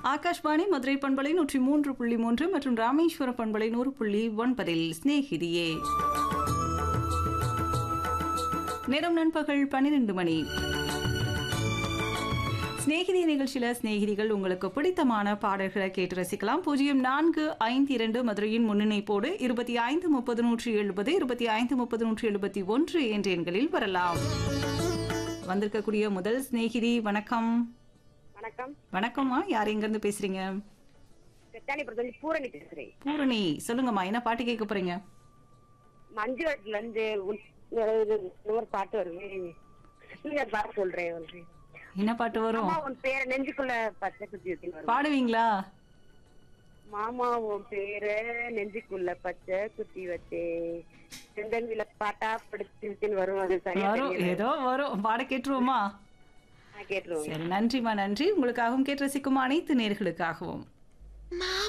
ஆகாஷ்வாணி மதுரை பண்பலை நூற்றி மூன்று புள்ளி மூன்று மற்றும் ராமேஸ்வர பண்பலை நூறு புள்ளி ஒன்பதில் சிநேகிதியே நேரம் நண்பகல் பன்னிரண்டு மணி சிநேகிதி நிகழ்ச்சியில சிநேகிதிகள் உங்களுக்கு பிடித்தமான பாடல்களை கேட்டு ரசிக்கலாம் பூஜ்ஜியம் நான்கு ஐந்து இரண்டு மதுரையின் முன்னிணைப்போடு இருபத்தி ஐந்து முப்பது நூற்றி எழுபது இருபத்தி ஐந்து முப்பது நூற்றி எழுபத்தி ஒன்று என்ற எண்களில் வரலாம் வந்திருக்கக்கூடிய முதல் சிநேகிதி வணக்கம் வணக்கம் வணக்கம்மா யார் எங்கேருந்து பேசுறீங்க தெத்தானிபுரத்துல பூரணி பேசுறேன் பூரணி சொல்லுங்கம்மா என்ன பாட்டு கேட்க போறீங்க மஞ்சு வாட்டில இருந்து உன்- ஒரு ஒரு பாட்டு வருது நீங்க பாட்டு சொல்றேன் சொல்றேன் என்ன பாட்டு வரும் மாமா உன் பேரை நெஞ்சுக்குள்ள பச்சை குத்தி வச்சு வரும் பாடுவீங்களா மாமா உன் பேரை நெஞ்சுக்குள்ள பச்சை குத்தி வச்சே செந்தங்கில பாட்டா படிச்சு வரும் அது சரியா வரும் தெரியல. ஏதோ வரும் பாட கேட்டுருவோமா நான் கேட்டுருவேன் சரி நன்றிம்மா நன்றி உங்களுக்காகவும் கேட்டு ரசிக்கும் அனைத்து நேர்களுக்காகவும் மாமா